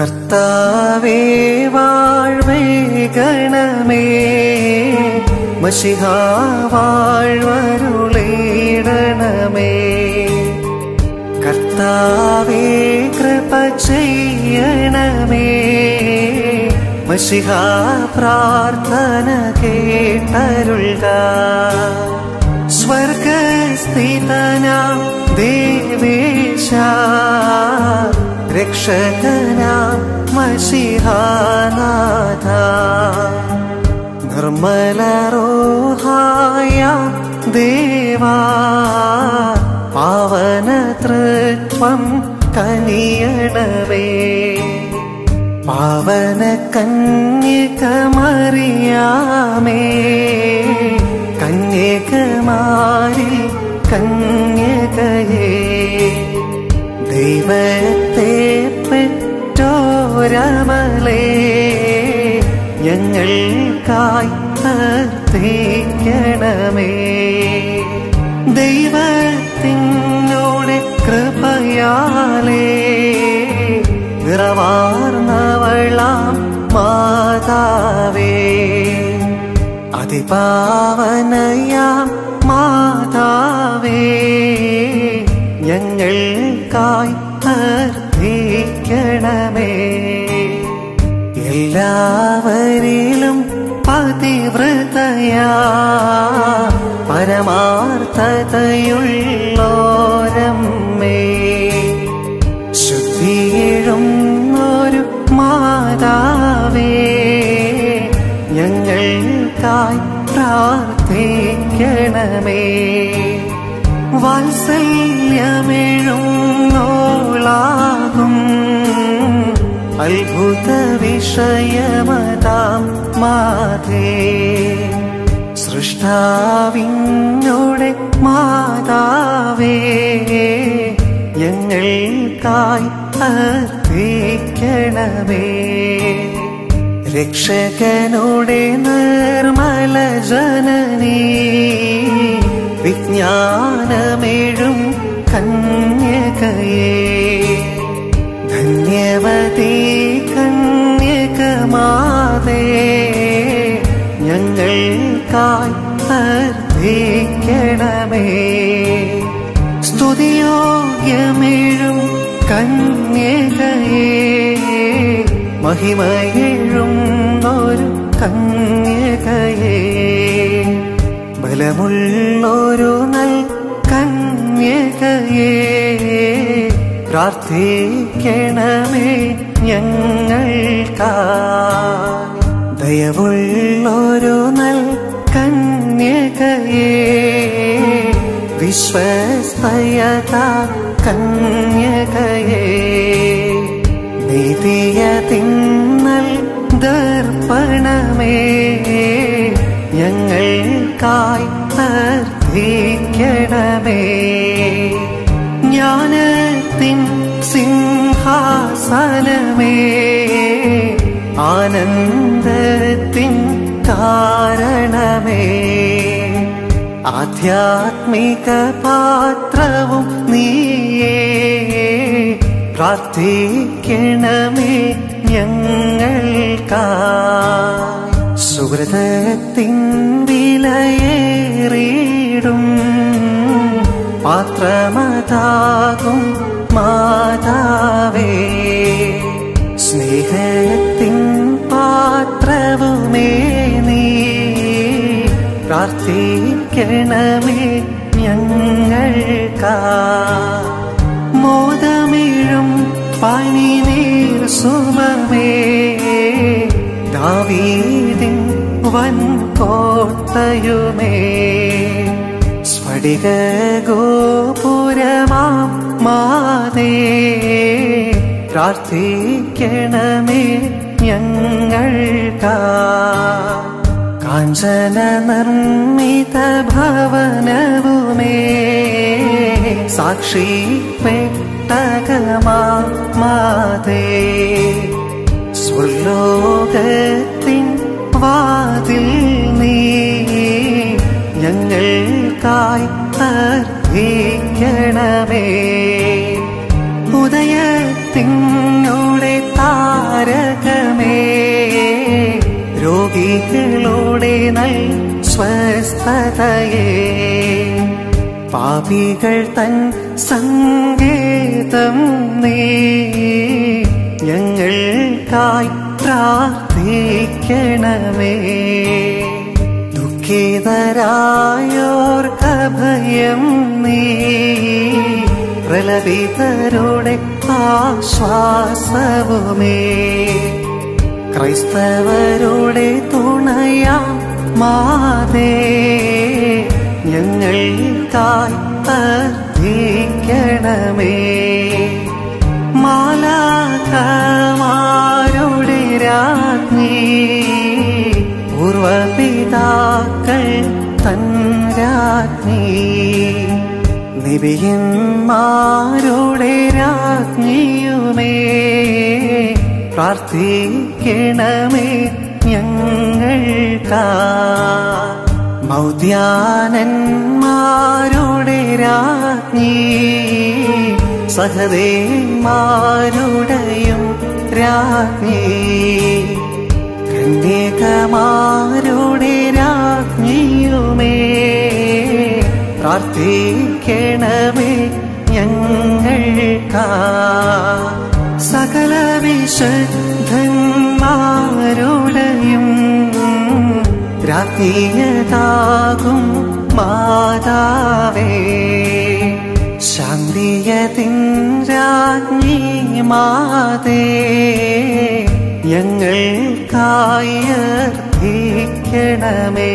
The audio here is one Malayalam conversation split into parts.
കർത്താവേ വാഴ്വേഗണമേ മഷിഹ വാഴ്വരുളിടണമേ കർത്താവേ കൃപ ചെയ്യണമേ മഷിഹ പ്രാർത്ഥന കേട്ടരുൾക സ്വർഗസ്ഥിതനാ ദേവേശ രക്ഷകനാ മഷിഹാനാഥ നിർമ്മലരോഹായ ദേവാ പാവനതൃത്വം കനിയണമേ പാവന കന്യകമറിയാമേ കന്യകമാരിൽ കന്യകയേ ദൈവത്തെ പെറ്റോരമലേ ഞങ്ങൾക്കായി അർത്ഥിക്കണമേ ദൈവത്തിനോട് കൃപയാലേ നിറവാർന്നവളാം മാതാവേ അതിപാവനയാം മാതാവേ ഞങ്ങൾക്കായി അർത്ഥിക്കണമേ എല്ലാവരിലും പതിവ്രതയാ പരമാർത്ഥതയുള്ളോരമ്മേ ശുദ്ധിയിഴും ഒരു മാതാവേ ഞങ്ങൾക്കായി പ്രാർത്ഥിക്കണമേ വാത്സല്യമേഴും നോളാകും അത്ഭുത വിഷയമതാം മാതേ സൃഷ്ടാവിനോടെ മാതാവേ ഞങ്ങൾക്കായി അർത്ഥിക്കണമേ രക്ഷകനോടെ നിർമ്മല ജനനീ വിജ്ഞാനമേഴും കന്യകയേ ധന്യവതി കന്യകമാതേ ഞങ്ങൾക്കായി അർത്ഥിക്കണമേ സ്തുതിയോഗ്യമേഴും കന്യകയേ മഹിമയേഴും ഒരു കന്യകയേ ബലമുള്ളൊരു നൽ കന്യകയേ പ്രാർത്ഥിക്കണമേ ഞങ്ങൾക്കാ ദയവുള്ളൊരു നൽ കന്യകയേ വിശ്വസ്തയത കന്യകയേ നിധിയ തിന്നൽ ദർപ്പണമേ ഞങ്ങൾക്കായി അർത്ഥിക്കണമേ ജ്ഞാനത്തിൻ സിംഹാസനമേ ആനന്ദത്തിൻ കാരണമേ ആധ്യാത്മിക പാത്രവും നീയേ പ്രാർത്ഥിക്കണമേ ഞങ്ങൾക്കാ സുഹൃതത്തിൻ വിലയേറിയിടും പാത്രമതാകും മാതാവേ സ്നേഹത്തിൻ പാത്രവുമേ നീ പ്രാർത്ഥിക്കണമേ ഞങ്ങൾക്കാ മോദമിഴും പനി നീർ സുമമേ ദാവീദിൻ വൻ കോട്ടയുമേ സ്ഫടിക ഗോപുരമാം മാതേ പ്രാർത്ഥിക്കണമേ ഞങ്ങൾക്കാ കാഞ്ചന നിർമ്മിത ഭവനവുമേ സാക്ഷി പെട്ടകമാ മാതേ സ്വർലോകത്തിൻ വാതിൽ നീ ഞങ്ങൾക്കായി അർഹിക്കണമേ ഉദയത്തിനോടെ താ രോഗികളോടെ നൽ സ്വസ്ഥതയെ പാപികൾ തൻ സങ്കേതം നീ ഞങ്ങൾക്കായി പ്രാർത്ഥിക്കണമേ ദുഃഖിതരായോർക്കഭയം നീ പ്രലപിതരുടെ ആശ്വാസവുമേ ക്രൈസ്തവരുടെ തുണയാ മാതേ ഞങ്ങൾക്കായി അർത്ഥിക്കണമേ മാലാഖമാരുടെ രാജ്ഞി പൂർവപിതാക്കൾ തൻ രാജ്ഞി നിബിയന്മാരുടെ രാജ്ഞിയുമേ പ്രാർത്ഥിക്കണമേ ഞങ്ങൾക്കാ മൗദ്യാനന്മാരുടെ രാജ്ഞി സഹദേന്മാരുടെയും രാജ്ഞി കന്യകമാരുടെ രാജ്ഞിയുമേ പ്രാർത്ഥിക്കണമേ ഞങ്ങൾക്കാ സകല വിശുദ്ധന്മാരുടെയും രാജ്ഞിയതാകും മാതാവേ ശാന്തിയതിൻ രാജ്ഞി മാതേ ഞങ്ങൾക്കായി അർത്ഥിക്കണമേ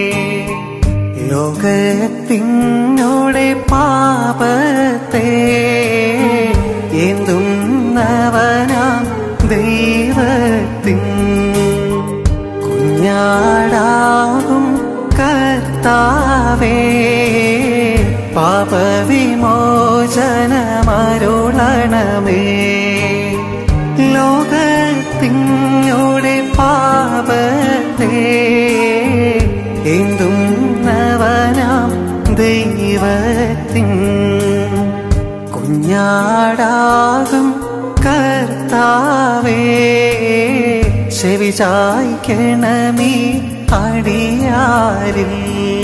ലോകത്തിനോടെ പാപത്തെ എന്തും നവനാം ദൈവത്തിൻ കുഞ്ഞാടാകും കർത്താവേ പാപവിമോചനമരുളണമേ ലോകത്തിനോടെ പാപത്തെ എന്തും നവനാം ദൈവത്തിൻ കുഞ്ഞാടാകും കർത്താവേ ചെവി ചായ്ക്കണമീ അടിയാരിൽ